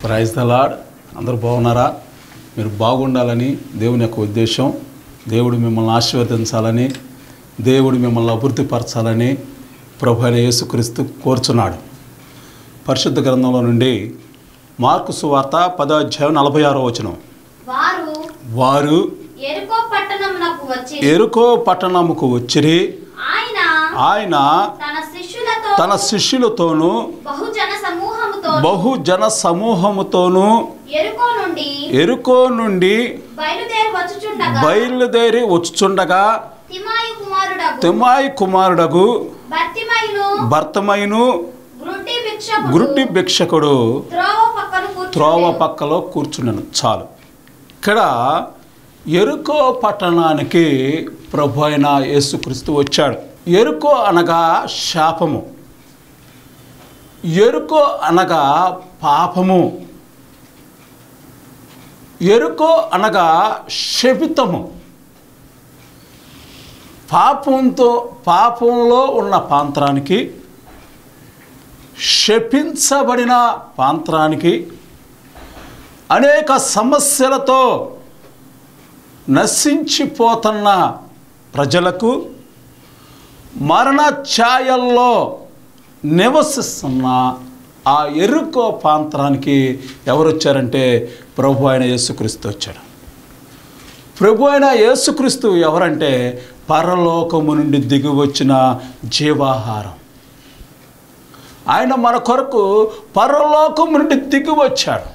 Praise the lord అందరూ బాగున్నారా మీరు బాగుండాలని దేవుని యొక్క ఉద్దేశం దేవుడు మిమ్మల్ని ఆశీర్వదించాలని దేవుడు మిమ్మల్ని అభివృద్ధిపరచాలని ప్రభు అయిన యేసుక్రీస్తు కోరుచున్నాడు పరిశుద్ధ గ్రంథంలో నుండి మార్కు సువార్త పదో అధ్యాయం నలభై ఆరో వచనం వారు వారు ఎరుకో పట్టణమునకు వచ్చి ఎరుకో పట్టణముకు వచ్చిరి ఆయన ఆయన తన శిష్యులతో తన శిష్యులతోనూ బహుజన సమూహముతో బహుజన సమూహముతోనూ ఎరుకో నుండి ఎరుకో నుండి బయలుదేరి వచ్చుచుండగా బయలుదేరి వచ్చుచుండగా తిమాయి కుమారుడగు తిమాయి కుమారుడగు భర్తిమయును భర్తమైను గ్రుడ్డి భిక్షకుడు గురుటి భిక్షకుడు త్రోవ పక్కన త్రోవ కూర్చుండెను. పక్కలో కూర్చున్నాను చాలు ఇక్కడ ఎరుకో పట్టణానికి ప్రభు అయిన యేసుక్రీస్తు వచ్చాడు ఎరుకో అనగా శాపము ఎరుకో అనగా పాపము ఎరుకో అనగా శపితము పాపంతో పాపంలో ఉన్న పాంత్రానికి శపించబడిన పాంత్రానికి అనేక సమస్యలతో నశించిపోతున్న ప్రజలకు మరణ ఛాయల్లో నివసిస్తున్న ఆ ఎరుకో ప్రాంతానికి ఎవరు వచ్చారంటే ప్రభు అయిన యేసుక్రీస్తు వచ్చాడు ప్రభు అయిన యేసుక్రీస్తు ఎవరంటే పరలోకము నుండి దిగి వచ్చిన జీవాహారం ఆయన మన కొరకు పరలోకం నుండి దిగి వచ్చాడు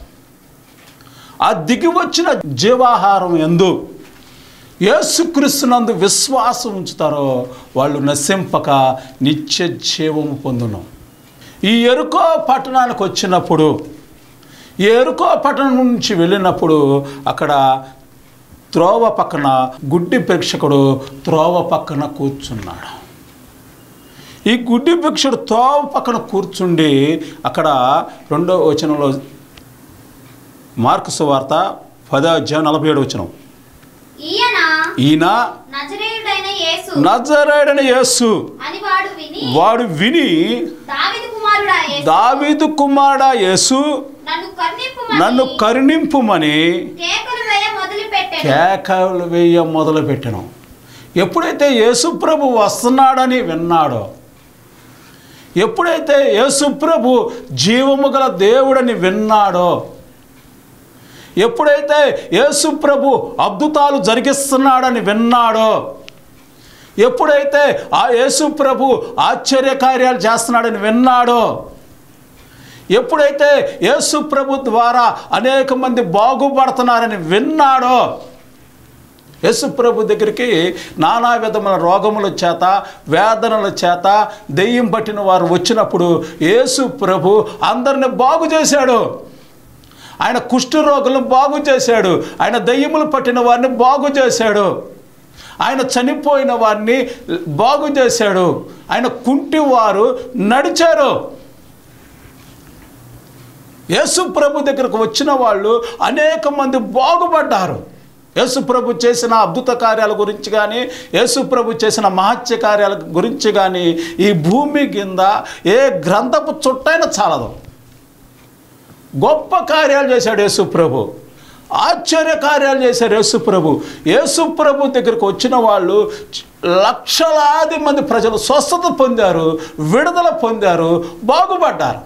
ఆ దిగి వచ్చిన జీవాహారం ఎందు యేసుక్రీస్తునందు విశ్వాసం ఉంచుతారో వాళ్ళు నశింపక నిత్య జీవము పొందును ఈ ఎరుకో పట్టణానికి వచ్చినప్పుడు ఈ ఎరుకో పట్టణం నుంచి వెళ్ళినప్పుడు అక్కడ త్రోవ పక్కన గుడ్డి ప్రేక్షకుడు త్రోవ పక్కన కూర్చున్నాడు ఈ గుడ్డి భిక్షుడు త్రోవ పక్కన కూర్చుండి అక్కడ రెండో వచనంలో మార్కు సువార్త పదో అధ్యాయం నలభై ఏడు వచనం ఈయన ఈయన నజరేయుడైన యేసు నజరేడని యేసు అని వాడు విని వాడు విని దావీదు కుమారుడా యేసు దావీదు కుమారుడా యేసు నన్ను కన్నిప్పు నన్ను కరుణింపుమని కేకలు వేయ మొదలు పెట్టాను కేకలు వేయ మొదలుపెట్టను ఎప్పుడైతే యేసుప్రభు వస్తున్నాడని విన్నాడో ఎప్పుడైతే యేసుప్రభు జీవము గల దేవుడని విన్నాడో ఎప్పుడైతే యేసుప్రభు అద్భుతాలు జరిగిస్తున్నాడని విన్నాడో ఎప్పుడైతే ఆ యేసుప్రభు ఆశ్చర్యకార్యాలు చేస్తున్నాడని విన్నాడో ఎప్పుడైతే యేసు ప్రభు ద్వారా అనేక మంది బాగుపడుతున్నారని విన్నాడో యేసు ప్రభు దగ్గరికి నానా విధమైన రోగముల చేత వేదనల చేత దెయ్యం పట్టిన వారు వచ్చినప్పుడు యేసు ప్రభు అందరిని బాగు చేశాడు ఆయన కుష్ఠ రోగులను బాగు చేశాడు ఆయన దయ్యములు పట్టిన వారిని బాగు చేశాడు ఆయన చనిపోయిన వారిని బాగు చేశాడు ఆయన కుంటి వారు నడిచారు యేసు ప్రభు దగ్గరకు వచ్చిన వాళ్ళు అనేక మంది బాగుపడ్డారు యేసు ప్రభు చేసిన అద్భుత కార్యాల గురించి కానీ యేసు ప్రభు చేసిన మహత్య కార్యాల గురించి కానీ ఈ భూమి కింద ఏ గ్రంథపు చుట్టైనా చాలదు గొప్ప కార్యాలు చేశాడు యేసు ప్రభు ఆశ్చర్య కార్యాలు చేశారు యేసు ప్రభు యేసు ప్రభు దగ్గరకు వచ్చిన వాళ్ళు లక్షలాది మంది ప్రజలు స్వస్థత పొందారు విడుదల పొందారు బాగుపడ్డారు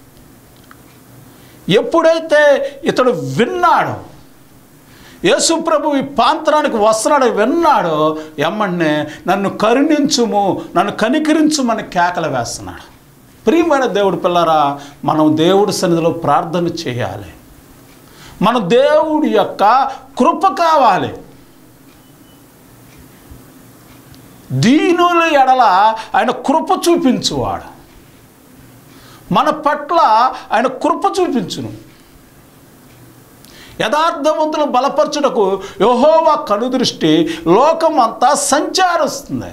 ఎప్పుడైతే ఇతడు విన్నాడో యేసు ప్రభు ఈ పాంత్రానికి వస్తున్నాడు విన్నాడో ఎమ్మన్నే నన్ను కరుణించుము నన్ను కనికరించుమని కేకలు వేస్తున్నాడు ప్రియమైన దేవుడు పిల్లరా మనం దేవుడి సన్నిధిలో ప్రార్థన చేయాలి మన దేవుడి యొక్క కృప కావాలి దీనుల ఎడల ఆయన కృప చూపించువాడు మన పట్ల ఆయన కృప చూపించును యథార్థవంతులు బలపరచుటకు యహోవా కనుదృష్టి లోకమంతా సంచారిస్తుంది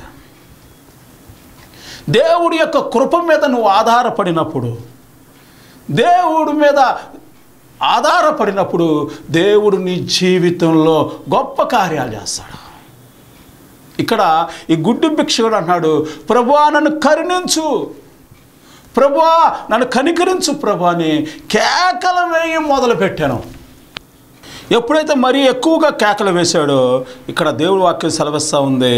దేవుడి యొక్క కృప మీద నువ్వు ఆధారపడినప్పుడు దేవుడి మీద ఆధారపడినప్పుడు దేవుడు నీ జీవితంలో గొప్ప కార్యాలు చేస్తాడు ఇక్కడ ఈ గుడ్డు భిక్షకుడు అన్నాడు ప్రభువా నన్ను కరుణించు ప్రభువా నన్ను కనికరించు ప్రభు అని కేకలు వేయి మొదలుపెట్టాను ఎప్పుడైతే మరీ ఎక్కువగా కేకలు వేశాడో ఇక్కడ దేవుడి వాక్యం సెలవిస్తూ ఉంది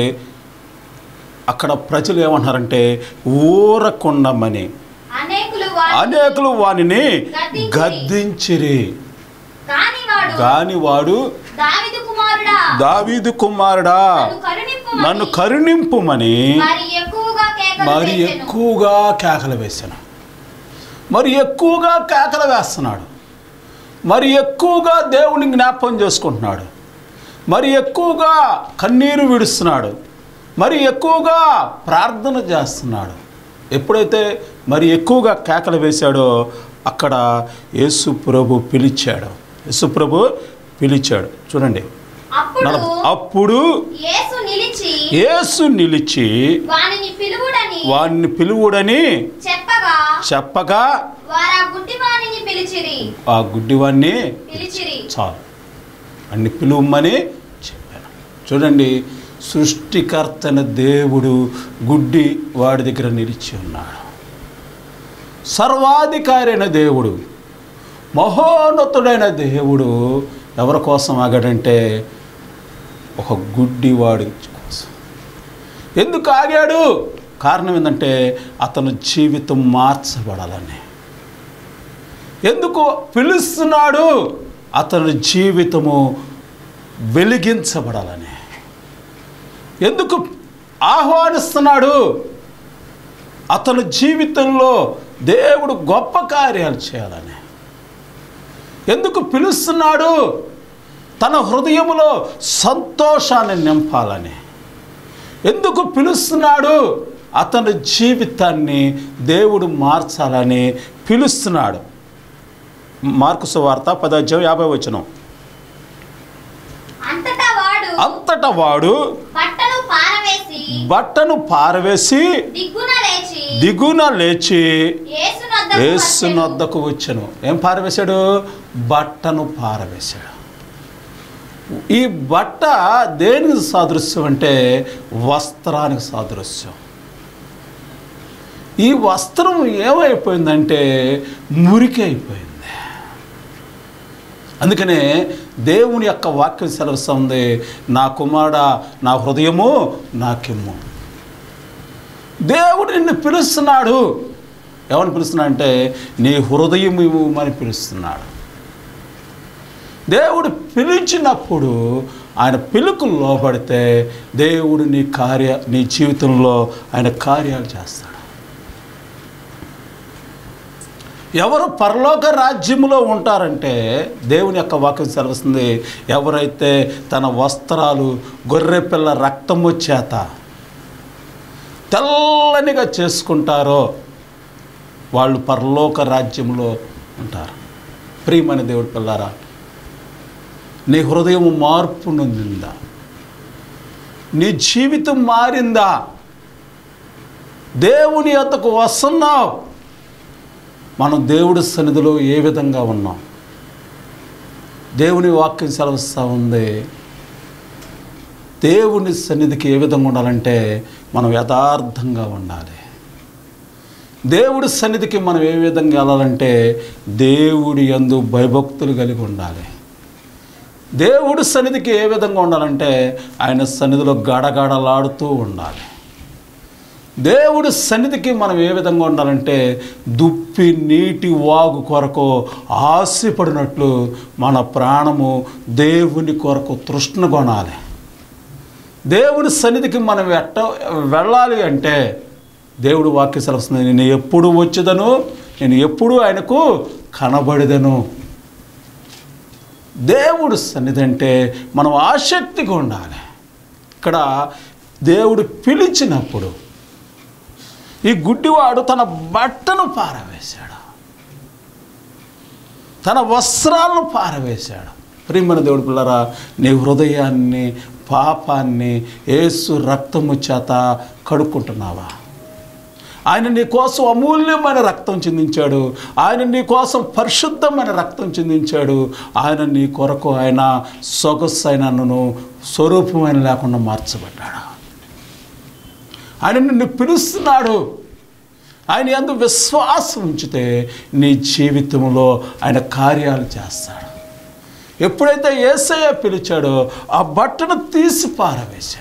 అక్కడ ప్రజలు ఏమంటున్నారంటే ఊరకుండమని అనేకులు వారిని అనేకులు వానిని గద్దించిరి. గద్దించిరి కాని వాడు గాని వాడు దావీదు కుమారుడా దావీదు కుమారుడా నన్ను కరుణింపుమని నన్ను కరుణింపుమని మరి ఎక్కువగా కేకలు మరి వేసెను. ఎక్కువగా కేకలు వేశాను మరి ఎక్కువగా కేకలు వేస్తున్నాడు మరి ఎక్కువగా దేవుని జ్ఞాపకం చేసుకుంటున్నాడు మరి ఎక్కువగా కన్నీరు విడుస్తున్నాడు మరి ఎక్కువగా ప్రార్థన చేస్తున్నాడు ఎప్పుడైతే మరి ఎక్కువగా కేకలు వేశాడో అక్కడ యేసు ప్రభు పిలిచాడు యేసు ప్రభు పిలిచాడు చూడండి అప్పుడు నలభై అప్పుడు యేసు నిలిచి యేసు నిలిచి వానిని పిలువుడని వాడిని పిలువుడని చెప్పగా చెప్పగా వారా గుడ్డి వానిని పిలిచిరి ఆ గుడ్డివాణ్ణి పిలిచిరి చాలు అన్ని పిలువమని చెప్పాను చూడండి సృష్టికర్తన దేవుడు గుడ్డి వాడి దగ్గర నిలిచి ఉన్నాడు సర్వాధికారి అయిన దేవుడు మహోన్నతుడైన దేవుడు ఎవరి కోసం ఆగాడంటే ఒక గుడ్డివాడి కోసం ఎందుకు ఆగాడు కారణం ఏంటంటే అతను జీవితం మార్చబడాలని ఎందుకు పిలుస్తున్నాడు అతని జీవితము వెలిగించబడాలని ఎందుకు ఆహ్వానిస్తున్నాడు అతని జీవితంలో దేవుడు గొప్ప కార్యాలు చేయాలని ఎందుకు పిలుస్తున్నాడు తన హృదయములో సంతోషాన్ని నింపాలని ఎందుకు పిలుస్తున్నాడు అతని జీవితాన్ని దేవుడు మార్చాలని పిలుస్తున్నాడు మార్కు సువార్త పదాధ్యాయం యాభై వచనం అంతటా వాడు అంతటా వాడు బట్టను పారవేసి బట్టను పారవేసి దిగ్గున లేచి దిగున లేచి యేసు నొద్దకు యేసు వచ్చెను. నొద్దకు వచ్చాను ఏం పారవేశాడు బట్టను పారవేశాడు ఈ బట్ట దేనికి సాదృశ్యం అంటే వస్త్రానికి సాదృశ్యం ఈ వస్త్రం ఏమైపోయిందంటే మురికి అయిపోయింది అందుకనే దేవుని యొక్క వాక్యం సెలవుస్తుంది నా కుమారుడా నా హృదయము నాకిమ్ము దేవుడు నిన్ను పిలుస్తున్నాడు ఎవరిని పిలుస్తున్నాడు అంటే నీ హృదయం ఇవ్వమని పిలుస్తున్నాడు దేవుడు పిలిచినప్పుడు ఆయన పిలుకు లోబడితే దేవుడు నీ కార్య నీ జీవితంలో ఆయన కార్యాలు చేస్తాడు ఎవరు పరలోక రాజ్యములో ఉంటారంటే దేవుని యొక్క వాక్యం సెలవుస్తుంది ఎవరైతే తన వస్త్రాలు గొర్రెపిల్ల రక్తము చేత తెల్లనిగా చేసుకుంటారో వాళ్ళు పరలోక రాజ్యంలో ఉంటారు ప్రియమైన దేవుడి పిల్లారా నీ హృదయం మార్పు నొందిందా నీ జీవితం మారిందా దేవుని యొద్దకు వస్తున్నావు మనం దేవుడి సన్నిధిలో ఏ విధంగా ఉన్నాం దేవుని వాక్యం సెలవిస్తూ ఉంది దేవుని సన్నిధికి ఏ విధంగా ఉండాలంటే మనం యథార్థంగా ఉండాలి దేవుడి సన్నిధికి మనం ఏ విధంగా వెళ్ళాలంటే దేవుడి యందు భయభక్తులు కలిగి ఉండాలి దేవుడి సన్నిధికి ఏ విధంగా ఉండాలంటే ఆయన సన్నిధిలో గడగడలాడుతూ ఉండాలి దేవుడి సన్నిధికి మనం ఏ విధంగా ఉండాలంటే దుప్పి నీటి వాగు కొరకు ఆశపడినట్లు మన ప్రాణము దేవుని కొరకు తృష్ణ కొనాలి దేవుడి సన్నిధికి మనం ఎట్ట వెళ్ళాలి అంటే దేవుడు వాక్య సెలవుస్తుంది నేను ఎప్పుడు వచ్చేదను నేను ఎప్పుడు ఆయనకు కనబడిదను దేవుడు సన్నిధి అంటే మనం ఆసక్తిగా ఉండాలి ఇక్కడ దేవుడు పిలిచినప్పుడు ఈ గుడ్డివాడు తన బట్టను పారవేశాడు తన వస్త్రాలను పారవేశాడు ప్రియమైన దేవుడు పిల్లరా నీ హృదయాన్ని పాపాన్ని ఏసు రక్తము చేత కడుక్కుంటున్నావా ఆయన నీ కోసం అమూల్యమైన రక్తం చిందించాడు ఆయన నీ కోసం పరిశుద్ధమైన రక్తం చిందించాడు ఆయన నీ కొరకు ఆయన సొగసైనను స్వరూపమైన లేకుండా మార్చబడ్డాడు ఆయన నిన్ను పిలుస్తున్నాడు ఆయన ఎందు విశ్వాసం ఉంచితే నీ జీవితంలో ఆయన కార్యాలు చేస్తాడు ఎప్పుడైతే ఏసయ్య పిలిచాడో ఆ బట్టను తీసి పారవేశాడు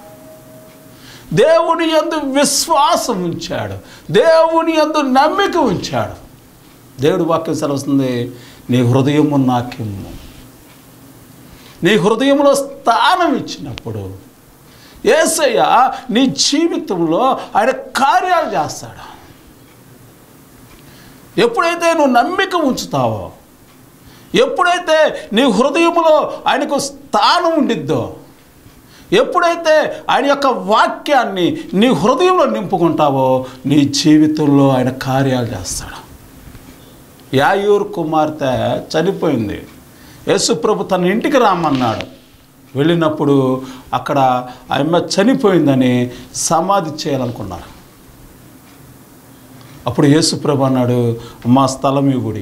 దేవుని యందు విశ్వాసం ఉంచాడు దేవుని యందు నమ్మిక ఉంచాడు దేవుడు వాక్యం సెలవుస్తుంది నీ హృదయము నాకిమ్ము నీ హృదయంలో స్థానం ఇచ్చినప్పుడు ఏసయ్య నీ జీవితంలో ఆయన కార్యాలు చేస్తాడు ఎప్పుడైతే నువ్వు నమ్మిక ఉంచుతావో ఎప్పుడైతే నీ హృదయంలో ఆయనకు స్థానం ఉండిద్దో ఎప్పుడైతే ఆయన యొక్క వాక్యాన్ని నీ హృదయంలో నింపుకుంటావో నీ జీవితంలో ఆయన కార్యాలు చేస్తాడు యాయూర్ కుమార్తె చనిపోయింది యేసుప్రభు తన ఇంటికి రామన్నాడు వెళ్ళినప్పుడు అక్కడ ఆమె చనిపోయిందని సమాధి చేయాలనుకున్నారు అప్పుడు యేసుప్రభు అన్నాడు మా స్థలం ఇవ్వుడి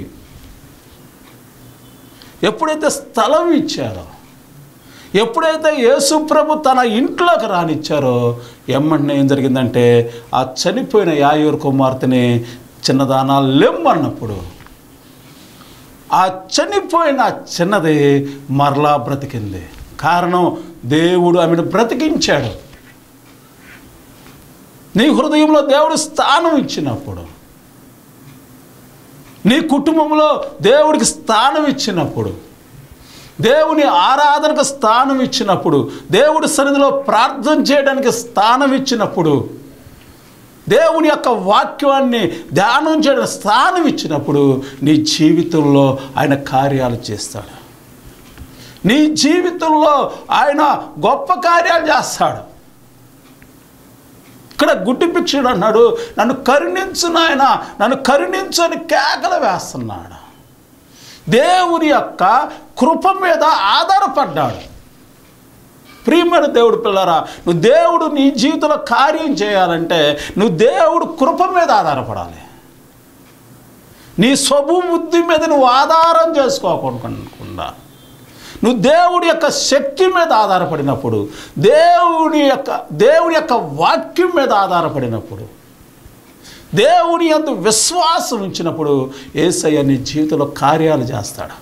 ఎప్పుడైతే స్థలం ఇచ్చారో ఎప్పుడైతే యేసుప్రభు తన ఇంట్లోకి రానిచ్చారో ఎమ్మంటే ఏం జరిగిందంటే ఆ చనిపోయిన యాయూరు కుమార్తెని చిన్నదానా లెమ్మన్నప్పుడు ఆ చనిపోయిన ఆ చిన్నది మరలా బ్రతికింది కారణం దేవుడు ఆమెను బ్రతికించాడు నీ హృదయంలో దేవుడు స్థానం ఇచ్చినప్పుడు నీ కుటుంబంలో దేవుడికి స్థానం ఇచ్చినప్పుడు దేవుని ఆరాధనకు స్థానం ఇచ్చినప్పుడు దేవుడి సన్నిధిలో ప్రార్థన చేయడానికి స్థానం ఇచ్చినప్పుడు దేవుని యొక్క వాక్యాన్ని ధ్యానం చేయడానికి స్థానం ఇచ్చినప్పుడు నీ జీవితంలో ఆయన కార్యాలు చేస్తాడు నీ జీవితంలో ఆయన గొప్ప కార్యాలు చేస్తాడు ఇక్కడ గుడ్డి భిక్షుడు అన్నాడు నన్ను కరుణించు నాయన నన్ను కరుణించు అని కేకలు వేస్తున్నాడు దేవుని యొక్క కృప మీద ఆధారపడ్డాడు ప్రియమైన దేవుడు పిల్లరా నువ్వు దేవుడు నీ జీవితంలో కార్యం చేయాలంటే నువ్వు దేవుడు కృప మీద ఆధారపడాలి నీ స్వబుద్ధి మీద నువ్వు ఆధారం చేసుకోకుండా నువ్వు దేవుడి యొక్క శక్తి మీద ఆధారపడినప్పుడు దేవుని యొక్క దేవుని యొక్క వాక్యం మీద ఆధారపడినప్పుడు దేవుని అందు విశ్వాసం ఉంచినప్పుడు ఏసయ్య నీ జీవితంలో కార్యాలు చేస్తాడు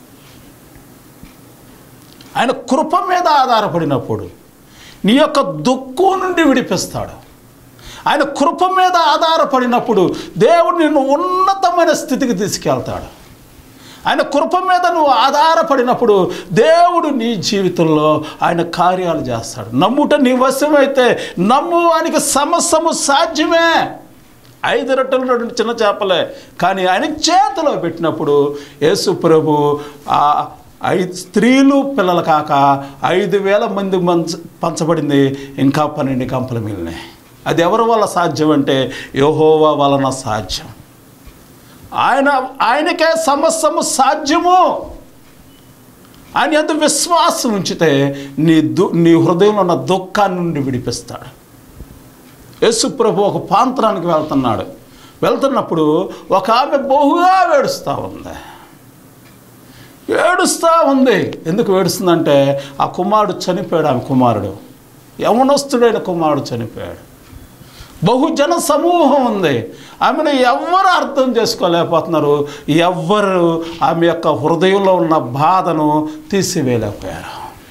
ఆయన కృప మీద ఆధారపడినప్పుడు నీ యొక్క దుఃఖం నుండి విడిపిస్తాడు ఆయన కృప మీద ఆధారపడినప్పుడు దేవుడు నిన్ను ఉన్నతమైన స్థితికి తీసుకెళ్తాడు ఆయన కృప మీద నువ్వు ఆధారపడినప్పుడు దేవుడు నీ జీవితంలో ఆయన కార్యాలు చేస్తాడు నమ్ముట నీ వశమైతే నమ్ము ఆయనకి సమస్తము సాధ్యమే ఐదు రొట్టెలు రెండు చిన్న చేపలే కానీ ఆయన చేతిలో పెట్టినప్పుడు యేసు ప్రభు ఆ ఐదు స్త్రీలు పిల్లలు కాక ఐదు వేల మంది మంచ పంచబడింది ఇంకా పన్నెండు కంపలు మిగిలినాయి అది ఎవరి వల్ల సాధ్యం అంటే యోహోవా వలన సాధ్యం ఆయన ఆయనకే సమస్తము సాధ్యము ఆయన ఎంత విశ్వాసం ఉంచితే నీ దు నీ హృదయంలో ఉన్న దుఃఖాన్ని నుండి విడిపిస్తాడు యేసు ప్రభు ఒక ప్రాంతానికి వెళ్తున్నాడు వెళ్తున్నప్పుడు ఒక ఆమె బహుగా ఏడుస్తూ ఉంది ఏడుస్తూ ఉంది ఎందుకు ఏడుస్తుందంటే ఆ కుమారుడు చనిపోయాడు ఆమె కుమారుడు యవనస్తుడైన కుమారుడు చనిపోయాడు బహుజన సమూహం ఉంది ఆమెను ఎవ్వరు అర్థం చేసుకోలేకపోతున్నారు ఎవ్వరు ఆమె యొక్క హృదయంలో ఉన్న బాధను తీసివేయలేకపోయారు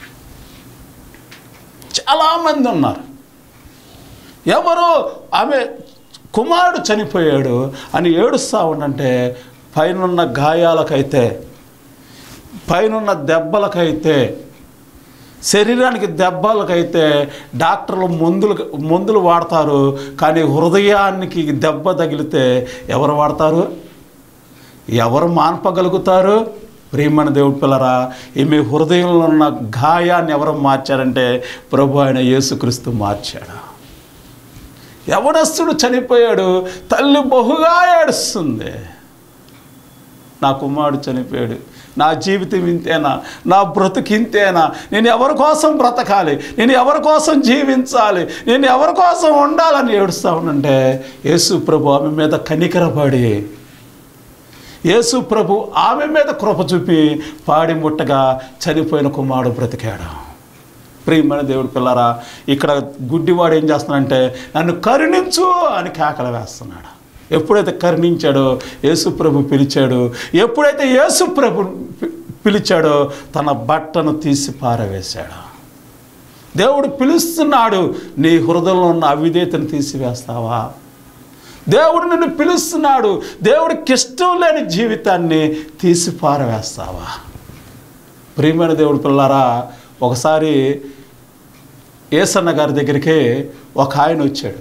చాలామంది ఉన్నారు ఎవరు ఆమె కుమారుడు చనిపోయాడు అని ఏడుస్తూ ఉండంటే పైనున్న గాయాలకైతే పైనున్న దెబ్బలకైతే శరీరానికి దెబ్బలకైతే డాక్టర్లు మందులు మందులు వాడతారు కానీ హృదయానికి దెబ్బ తగిలితే ఎవరు వాడతారు ఎవరు మాన్పగలుగుతారు ప్రియమైన దేవుడి పిల్లరా ఈమె హృదయంలో ఉన్న గాయాన్ని ఎవరు మార్చారంటే ప్రభు ఆయన యేసుక్రీస్తు మార్చాడు యవనస్తుడు చనిపోయాడు తల్లి బహుగా ఏడుస్తుంది నా కుమారుడు చనిపోయాడు నా జీవితం ఇంతేనా నా బ్రతుకు ఇంతేనా నేను ఎవరి కోసం బ్రతకాలి నేను ఎవరి కోసం జీవించాలి నేను ఎవరి కోసం ఉండాలని ఏడుస్తా ఉండంటే యేసు ప్రభు ఆమె మీద కనికరపడి యేసు ప్రభు ఆమె మీద కృప చూపి పాడి ముట్టగా చనిపోయిన కుమారుడు బ్రతికాడు ప్రియమైన దేవుడు పిల్లరా ఇక్కడ గుడ్డివాడు ఏం చేస్తున్నాడంటే నన్ను కరుణించు అని కేకలు వేస్తున్నాడు ఎప్పుడైతే కరుణించాడో యేసు ప్రభు పిలిచాడు ఎప్పుడైతే యేసు ప్రభు పి- పిలిచాడో తన బట్టను తీసి పారవేశాడు దేవుడు పిలుస్తున్నాడు నీ హృదయంలో ఉన్న అవిధేతను తీసివేస్తావా దేవుడు నిన్ను పిలుస్తున్నాడు దేవుడికి ఇష్టం లేని జీవితాన్ని తీసి పారవేస్తావా ప్రియమైన దేవుడు పిల్లారా ఒకసారి ఏసన్న గారి దగ్గరికి ఒక ఆయన వచ్చాడు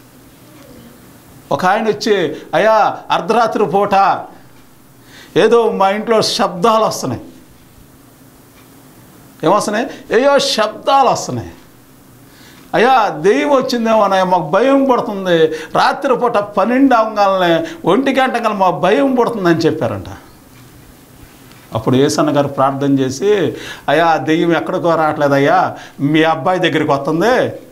ఒక ఆయన వచ్చి అయ్యా అర్ధరాత్రి పూట ఏదో మా ఇంట్లో శబ్దాలు వస్తున్నాయి ఏమొస్తున్నాయి ఏయో శబ్దాలు వస్తున్నాయి అయ్యా దెయ్యం వచ్చిందేమో అన్నయ్య మాకు భయం పడుతుంది రాత్రిపూట పన్నెండు అవగానే ఒంటి గంట కల్లా మాకు భయం పడుతుందని చెప్పారంట అప్పుడు ఏసన్న గారు ప్రార్థన చేసి అయ్యా దెయ్యం ఎక్కడికో రావట్లేదయ్యా మీ అబ్బాయి దగ్గరికి వస్తుంది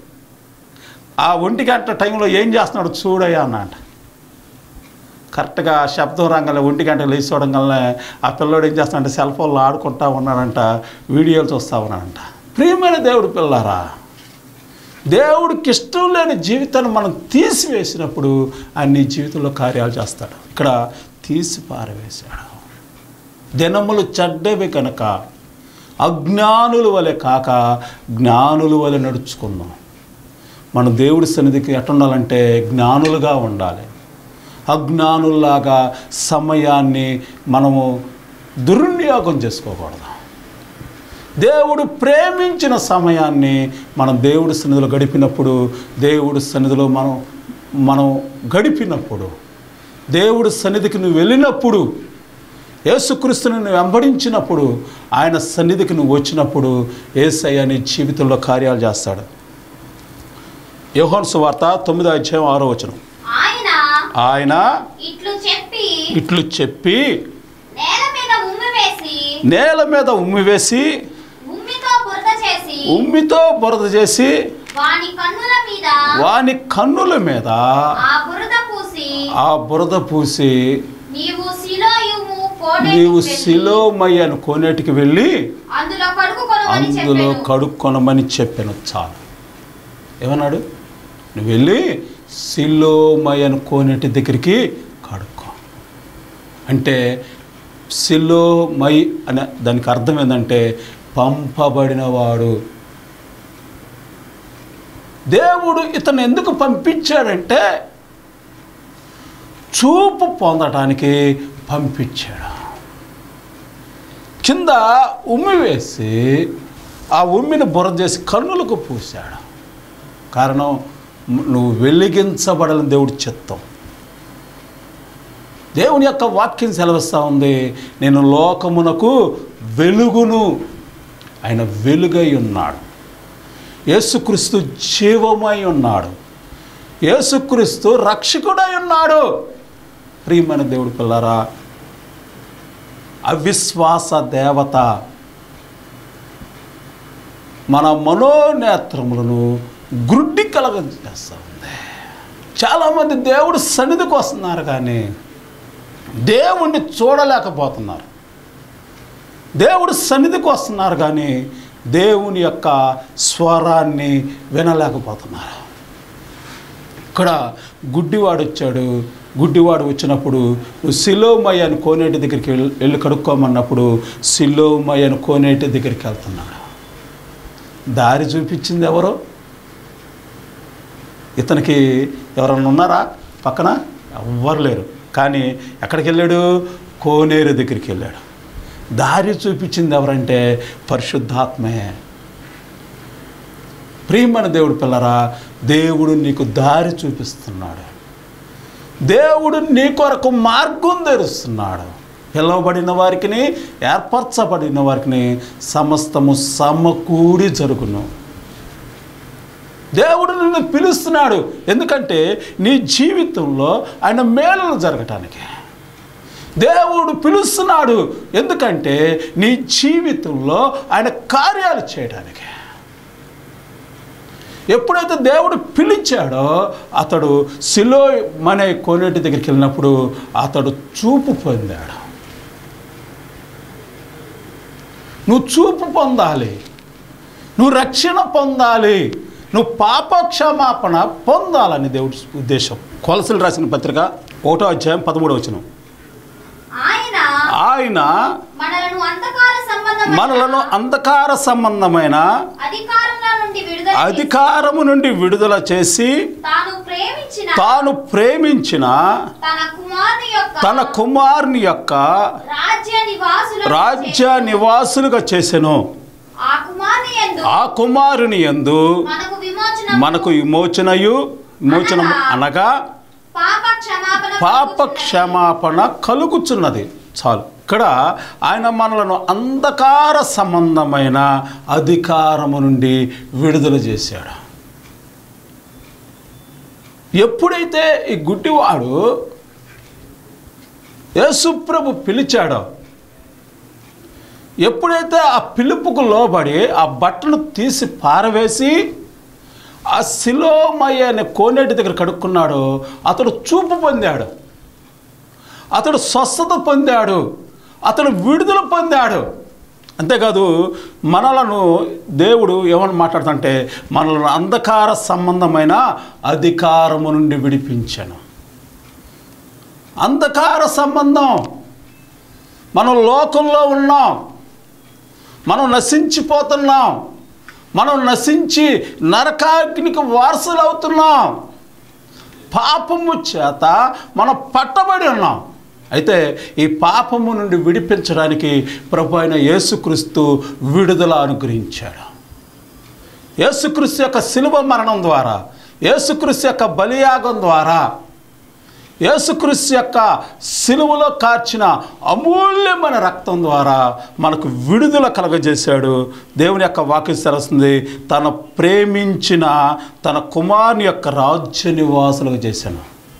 ఆ ఒంటి గంట టైంలో ఏం చేస్తున్నాడు చూడయ్యా అన్నట కరెక్ట్గా శబ్దం రంగంలో ఒంటి గంట లేచి చూడంగానే ఆ పిల్లోడు ఏం చేస్తున్నాడంటే సెల్ ఫోన్లో ఆడుకుంటా ఉన్నాడంట వీడియోలు చూస్తూ ఉన్నాడంట ప్రియమైన దేవుడు పిల్లారా దేవుడికి ఇష్టం లేని జీవితాన్ని మనం తీసివేసినప్పుడు ఆయన నీ జీవితంలో కార్యాలు చేస్తాడు ఇక్కడ తీసి పారవేశాడు దినములు చెడ్డవి కనుక అజ్ఞానుల వలె కాక జ్ఞానుల వలె నడుచుకుందాం మన దేవుడి సన్నిధికి ఎట్లా ఉండాలంటే జ్ఞానులుగా ఉండాలి అజ్ఞానుల్లాగా సమయాన్ని మనము దుర్వినియోగం చేసుకోకూడదు దేవుడు ప్రేమించిన సమయాన్ని మనం దేవుడి సన్నిధిలో గడిపినప్పుడు దేవుడి సన్నిధిలో మనం మనం గడిపినప్పుడు దేవుడి సన్నిధికి నువ్వు వెళ్ళినప్పుడు యేసుక్రీస్తుని నువ్వు వెంబడించినప్పుడు ఆయన సన్నిధికి నువ్వు వచ్చినప్పుడు ఏసయ్య నీ జీవితంలో కార్యాలు చేస్తాడు యోహోన్ సువార్త తొమ్మిదో అధ్యాయం ఆరో వచనం ఆయన ఆయన ఇట్లు చెప్పి ఇట్లు చెప్పి నేల మీద ఉమ్మి వేసి నేల మీద ఉమ్మి వేసి ఉమ్మితో బురద చేసి ఉమ్మితో బురద చేసి వాని కన్నుల మీద వాని కన్నుల మీద ఆ బురద పూసి ఆ బురద పూసి నీవు శిలోయుము కోడెకు నీవు వెళ్ళి శిలోమయ్యను కోనేటికి వెళ్ళి అందులో కడుగు కొనమని అందులో చెప్పాను కడుక్కొనమని చెప్పాను చాలు ఏమన్నాడు నువ్వు వెళ్ళి సిలోమయ్యను కోనేటి దగ్గరికి కడుక్కో అంటే సిలోమై అనే దానికి అర్థం ఏంటంటే పంపబడినవాడు దేవుడు ఇతను ఎందుకు పంపించాడంటే చూపు పొందటానికి పంపించాడు కింద ఉమ్మి వేసి ఆ ఉమ్మిని బుర్ర చేసి కన్నులకు పూశాడు కారణం నువ్వు వెలిగించబడని దేవుడి చిత్తం దేవుని యొక్క వాక్యం సెలవిస్తూ ఉంది నేను లోకమునకు వెలుగును ఆయన వెలుగై ఉన్నాడు యేసుక్రీస్తు జీవమై ఉన్నాడు యేసుక్రీస్తు రక్షకుడై ఉన్నాడు ప్రియమైన దేవుడు పిల్లరా అవిశ్వాస దేవత మన మనోనేత్రములను గుడ్డి కలగ చేస్తూ ఉంది చాలామంది దేవుడు సన్నిధికి వస్తున్నారు కానీ దేవుణ్ణి చూడలేకపోతున్నారు దేవుడు సన్నిధికి వస్తున్నారు కానీ దేవుని యొక్క స్వరాన్ని వినలేకపోతున్నారు ఇక్కడ గుడ్డివాడు వచ్చాడు గుడ్డివాడు వచ్చినప్పుడు నువ్వు సిలోమయ్య అని కోనేటి దగ్గరికి వెళ్ళి వెళ్ళి కడుక్కోమన్నప్పుడు సిలోమయ్య అని కోనేటి దగ్గరికి వెళ్తున్నాడు దారి చూపించింది ఎవరో ఇతనికి ఎవరన్నా ఉన్నారా పక్కన ఎవ్వరు లేరు కానీ ఎక్కడికి వెళ్ళాడు కోనేరు దగ్గరికి వెళ్ళాడు దారి చూపించింది ఎవరంటే పరిశుద్ధాత్మే ప్రియమైన దేవుడు పిల్లరా దేవుడు నీకు దారి చూపిస్తున్నాడు దేవుడు నీ కొరకు మార్గం తెరుస్తున్నాడు పిలువబడిన వారికి ఏర్పరచబడిన వారికి సమస్తము సమకూడి జరుగును దేవుడు నిన్ను పిలుస్తున్నాడు ఎందుకంటే నీ జీవితంలో ఆయన మేలులు జరగటానికి దేవుడు పిలుస్తున్నాడు ఎందుకంటే నీ జీవితంలో ఆయన కార్యాలు చేయడానికి ఎప్పుడైతే దేవుడు పిలిచాడో అతడు సిలో మనే కోనేటి దగ్గరికి వెళ్ళినప్పుడు అతడు చూపు పొందాడు నువ్వు చూపు పొందాలి నువ్వు రక్షణ పొందాలి నువ్వు పాప క్షమాపణ పొందాలని దేవుడి ఉద్దేశం కొలసలు రాసిన పత్రిక ఒకటో అధ్యాయం పదమూడవ వచనం ఆయన ఆయన మనలను అంధకార సంబంధమైన మనలను అంధకార సంబంధమైన అధికారంలో నుండి విడుదల చేసి అధికారము నుండి విడుదల చేసి తాను ప్రేమించిన తాను ప్రేమించిన తన కుమారుని యొక్క తన కుమారుని యొక్క రాజ్య నివాసుల రాజ్య నివాసులుగా చేసెను ఆ కుమారుని యందు ఆ కుమారుని యందు మనకు విమోచన మనకు విమోచనయు విమోచనము అనగా పాప క్షమాపణ పాప క్షమాపణ కలుగుచున్నది చాలు ఇక్కడ ఆయన మనలను అంధకార సంబంధమైన అధికారము నుండి విడుదల చేశాడు ఎప్పుడైతే ఈ గుడ్డివాడు యేసుప్రభు పిలిచాడో ఎప్పుడైతే ఆ పిలుపుకు లోబడి ఆ బట్టను తీసి పారవేసి ఆ శిలోమయ్య అనే కోనేటి దగ్గర కడుక్కున్నాడో అతడు చూపు పొందాడు అతడు స్వస్థత పొందాడు అతడు విడుదల పొందాడు అంతేకాదు మనలను దేవుడు ఏమని మాట్లాడుతుంటే మనలను అంధకార సంబంధమైన అధికారము నుండి విడిపించాను అంధకార సంబంధం మనం లోకంలో ఉన్నాం మనం నశించిపోతున్నాం మనం నశించి నరకాగ్నికి వారసులు అవుతున్నాం పాపము చేత మనం పట్టబడి ఉన్నాం అయితే ఈ పాపము నుండి విడిపించడానికి ప్రభు అయిన యేసుక్రీస్తు విడుదల అనుగ్రహించాడు యేసుక్రీస్తు యొక్క శిలువ మరణం ద్వారా యేసుక్రీస్తు యొక్క బలియాగం ద్వారా యేసుక్రీస్తు యొక్క సిలువలో కార్చిన అమూల్యమైన రక్తం ద్వారా మనకు విడుదల కలగజేశాడు దేవుని యొక్క వాక్యం తెలుస్తుంది తన ప్రేమించిన తన కుమారుని యొక్క రాజ్య నివాసులుగా చేశాను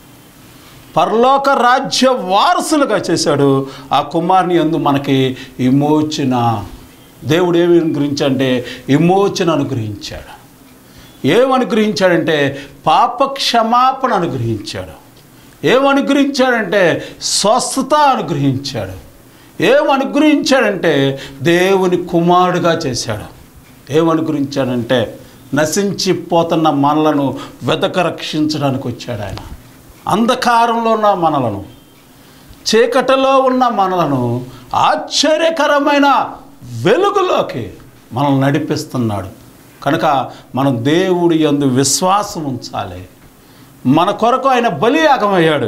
పరలోక రాజ్య వారసులుగా చేశాడు ఆ కుమారుని ఎందు మనకి విమోచన దేవుడు ఏమి అనుగ్రహించంటే విమోచన అనుగ్రహించాడు ఏమనుగ్రహించాడంటే పాప క్షమాపణ అనుగ్రహించాడు ఏమనుగ్రహించాడంటే స్వస్థత అనుగ్రహించాడు ఏమనుగ్రహించాడంటే దేవుని కుమారుడుగా చేశాడు ఏమనుగ్రహించాడంటే నశించిపోతున్న మనలను వెతక రక్షించడానికి వచ్చాడు ఆయన అంధకారంలో ఉన్న మనలను చీకటిలో ఉన్న మనలను ఆశ్చర్యకరమైన వెలుగులోకి మనల్ని నడిపిస్తున్నాడు కనుక మనం దేవుడి యందు విశ్వాసం ఉంచాలి మన కొరకు ఆయన బలియాగమయ్యాడు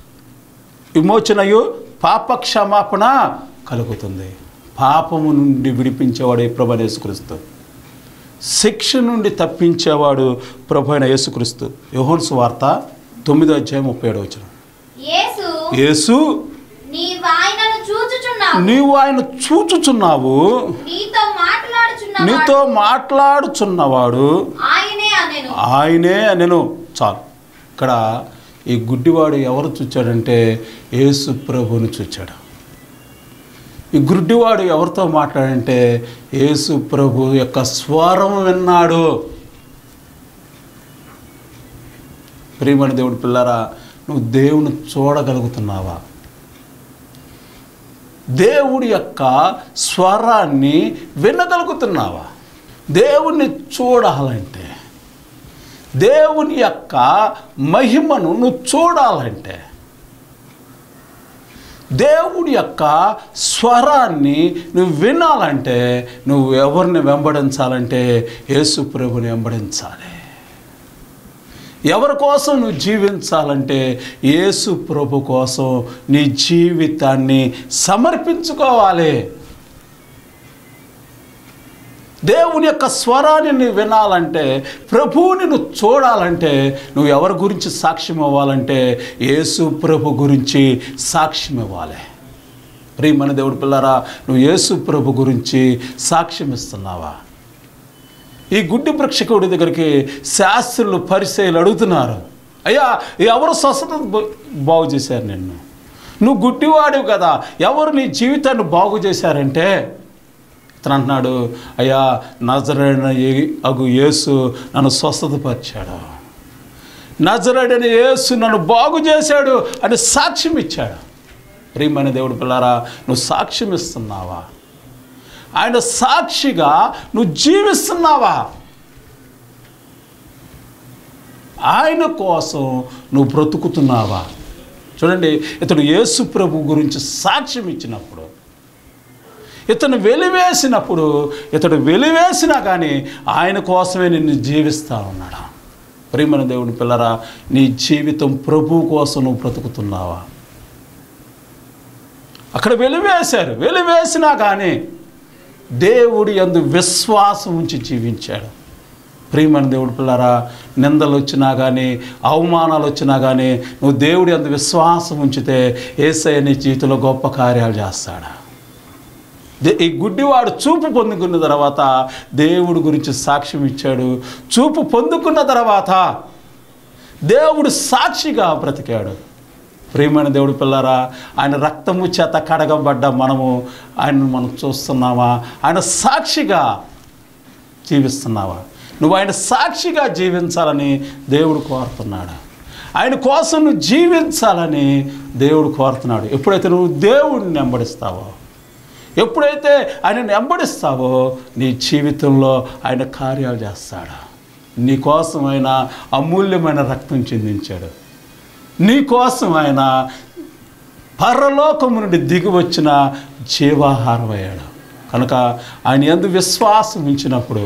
విమోచనయు పాప క్షమాపణ కలుగుతుంది పాపము నుండి విడిపించేవాడు ప్రభు యేసుక్రీస్తు శిక్ష నుండి తప్పించేవాడు ప్రభు అయిన యేసుక్రీస్తు యోహోన్స్ వార్త తొమ్మిదో అధ్యాయం ముప్పై ఏడు వచ్చిన యేసు యేసు నీవు ఆయనను చూచుచున్నావు నీవు ఆయన చూచుచున్నావు నీతో మాట్లాడుచున్నావు నీతో మాట్లాడుచున్నవాడు ఆయనే అనెను ఆయనే నేను చాలు ఇక్కడ ఈ గుడ్డివాడు ఎవరు చూచాడంటే యేసు ప్రభుని చూచాడు ఈ గుడ్డివాడు ఎవరితో మాట్లాడంటే యేసు ప్రభు యొక్క స్వరం విన్నాడు ప్రియమైన దేవుడి పిల్లరా నువ్వు దేవుని చూడగలుగుతున్నావా దేవుడి యొక్క స్వరాన్ని వినగలుగుతున్నావా దేవుణ్ణి చూడాలంటే దేవుని యొక్క మహిమను నువ్వు చూడాలంటే దేవుడి యొక్క స్వరాన్ని నువ్వు వినాలంటే నువ్వు ఎవరిని వెంబడించాలంటే యేసు ప్రభుని వెంబడించాలి ఎవరి కోసం నువ్వు జీవించాలంటే యేసు ప్రభు కోసం నీ జీవితాన్ని సమర్పించుకోవాలి దేవుని యొక్క స్వరాన్ని నువ్వు వినాలంటే ప్రభువుని నువ్వు చూడాలంటే నువ్వు ఎవరి గురించి సాక్ష్యం ఇవ్వాలంటే యేసు ప్రభు గురించి సాక్ష్యం ఇవ్వాలి ప్రియమైన దేవుడి పిల్లరా నువ్వు యేసు ప్రభు గురించి సాక్ష్యం ఇస్తున్నావా ఈ గుడ్డి భృక్షకుడి దగ్గరికి శాస్త్రులు పరిచయలు అడుగుతున్నారు అయ్యా ఎవరు స్వస్థత బ- బాగు చేశారు నిన్ను నువ్వు గుడ్డివాడివి కదా ఎవరు నీ జీవితాన్ని బాగు చేశారంటే ఇతను అంటున్నాడు అయ్యా నజరైన అగు యేసు నన్ను స్వస్థతపరిచాడు నజరైన యేసు నన్ను బాగు చేశాడు అని సాక్ష్యం ఇచ్చాడు ప్రియమైన దేవుడు పిల్లారా నువ్వు సాక్ష్యం ఇస్తున్నావా ఆయన సాక్షిగా నువ్వు జీవిస్తున్నావా ఆయన కోసం నువ్వు బ్రతుకుతున్నావా చూడండి ఇతడు యేసు ప్రభు గురించి సాక్ష్యం ఇచ్చినప్పుడు ఇతను వెలివేసినప్పుడు ఇతడు వెలివేసినా కానీ ఆయన కోసమే నిన్ను జీవిస్తా ఉన్నాడు ప్రియమైన దేవుని పిల్లరా నీ జీవితం ప్రభు కోసం నువ్వు బ్రతుకుతున్నావా అక్కడ వెలివేశారు వెలివేసినా కానీ దేవుడి అందు విశ్వాసం ఉంచి జీవించాడు ప్రియమైన దేవుడి పిల్లరా నిందలు వచ్చినా కానీ అవమానాలు వచ్చినా కానీ నువ్వు దేవుడి అందు విశ్వాసం ఉంచితే ఏసఐ నీ జీవితంలో గొప్ప కార్యాలు చేస్తాడా దే- ఈ గుడ్డివాడు చూపు పొందుకున్న తర్వాత దేవుడి గురించి సాక్ష్యం ఇచ్చాడు చూపు పొందుకున్న తర్వాత దేవుడు సాక్షిగా బ్రతికాడు ప్రియమైన దేవుడి పిల్లరా ఆయన రక్తము చేత కడగబడ్డ మనము ఆయనను మనం చూస్తున్నామా ఆయన సాక్షిగా జీవిస్తున్నావా నువ్వు ఆయన సాక్షిగా జీవించాలని దేవుడు కోరుతున్నాడు ఆయన కోసం నువ్వు జీవించాలని దేవుడు కోరుతున్నాడు ఎప్పుడైతే నువ్వు దేవుడిని వెంబడిస్తావో ఎప్పుడైతే ఆయన వెంబడిస్తావో నీ జీవితంలో ఆయన కార్యాలు చేస్తాడు నీ కోసం ఆయన అమూల్యమైన రక్తం చెందించాడు నీ కోసం ఆయన పరలోకము నుండి దిగి వచ్చిన జీవాహారం అయ్యాడు కనుక ఆయన ఎందు విశ్వాసం ఉంచినప్పుడు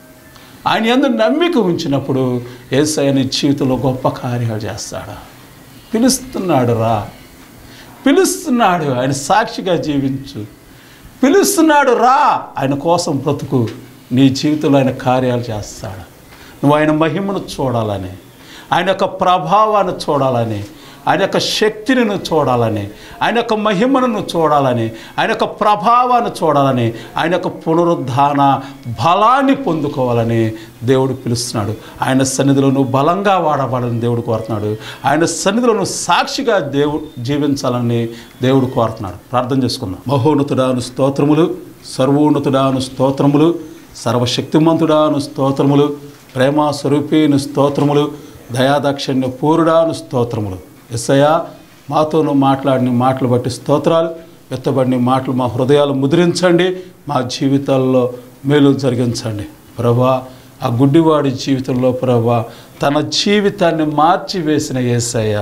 ఆయన ఎందు నమ్మిక ఉంచినప్పుడు ఏసఐ నీ జీవితంలో గొప్ప కార్యాలు చేస్తాడు పిలుస్తున్నాడు రా పిలుస్తున్నాడు ఆయన సాక్షిగా జీవించు పిలుస్తున్నాడు రా ఆయన కోసం బ్రతుకు నీ జీవితంలో ఆయన కార్యాలు చేస్తాడు నువ్వు ఆయన మహిమను చూడాలని ఆయన యొక్క ప్రభావాన్ని చూడాలని ఆయన యొక్క శక్తిని నువ్వు చూడాలని ఆయన యొక్క మహిమను నువ్వు చూడాలని ఆయన యొక్క ప్రభావాన్ని చూడాలని ఆయన యొక్క పునరుద్ధాన బలాన్ని పొందుకోవాలని దేవుడు పిలుస్తున్నాడు ఆయన సన్నిధిలో నువ్వు బలంగా వాడబడాలని దేవుడు కోరుతున్నాడు ఆయన సన్నిధిలో నువ్వు సాక్షిగా దేవుడు జీవించాలని దేవుడు కోరుతున్నాడు ప్రార్థన చేసుకుందాం మహోన్నతుడాను స్తోత్రములు సర్వోన్నతుడాను స్తోత్రములు సర్వశక్తిమంతుడాను స్తోత్రములు ప్రేమ స్వరూపీను స్తోత్రములు దయాదాక్షిణ్య పూరుడాను స్తోత్రములు ఎస్సయ్య మాతోనూ మాట్లాడిన మాటలు బట్టి స్తోత్రాలు ఎత్తబడిన మాటలు మా హృదయాలు ముద్రించండి మా జీవితాల్లో మేలు జరిగించండి ప్రభా ఆ గుడ్డివాడి జీవితంలో ప్రభా తన జీవితాన్ని మార్చివేసిన ఏసయ్య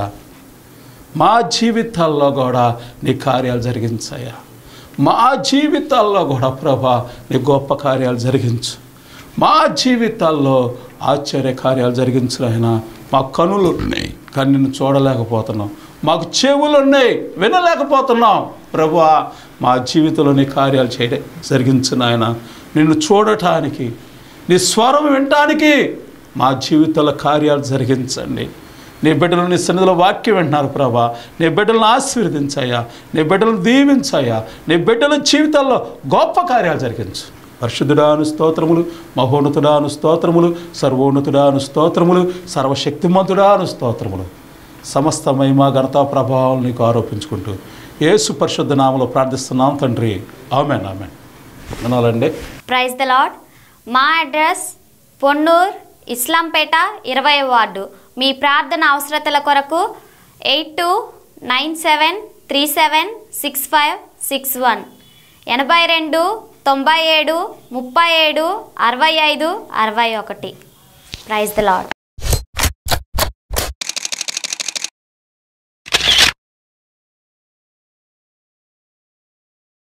మా జీవితాల్లో కూడా నీ కార్యాలు జరిగించయ్యా మా జీవితాల్లో కూడా ప్రభా నీ గొప్ప కార్యాలు జరిగించు మా జీవితాల్లో ఆశ్చర్య కార్యాలు జరిగించు ఆయన మా కనులు ఉన్నాయి కానీ నిన్ను చూడలేకపోతున్నాం మాకు చెవులు ఉన్నాయి వినలేకపోతున్నాం ప్రభువా మా జీవితంలో నీ కార్యాలు చేయడం జరిగించిన ఆయన నిన్ను చూడటానికి నీ స్వరం వినటానికి మా జీవితంలో కార్యాలు జరిగించండి నీ బిడ్డలు నీ సన్నిధిలో వాక్యం వింటున్నారు ప్రభా నీ బిడ్డలను ఆశీర్వదించాయా నీ బిడ్డలను దీవించాయా నీ బిడ్డల జీవితాల్లో గొప్ప కార్యాలు జరిగించు పరిశుద్ధుడాను స్తోత్రములు మహోన్నతుడాను స్తోత్రములు సర్వోన్నతుడాను స్తోత్రములు సర్వశక్తిమంతుడాను స్తోత్రములు సమస్త మహిమ ఘనతా ప్రభావం నీకు ఆరోపించుకుంటూ యేసు పరిశుద్ధ నామలో ప్రార్థిస్తున్నాం తండ్రి ఆమెన్ ఆమెన్ వినాలండి ప్రైజ్ ద లాడ్ మా అడ్రస్ పొన్నూర్ ఇస్లాంపేట ఇరవై వార్డు మీ ప్రార్థన అవసరతల కొరకు eight two nine seven three seven six five six one ఎనభై రెండు తొంభై ఏడు ముప్పై ఏడు అరవై ఐదు అరవై ఒకటి ప్రైజ్ ద లాడ్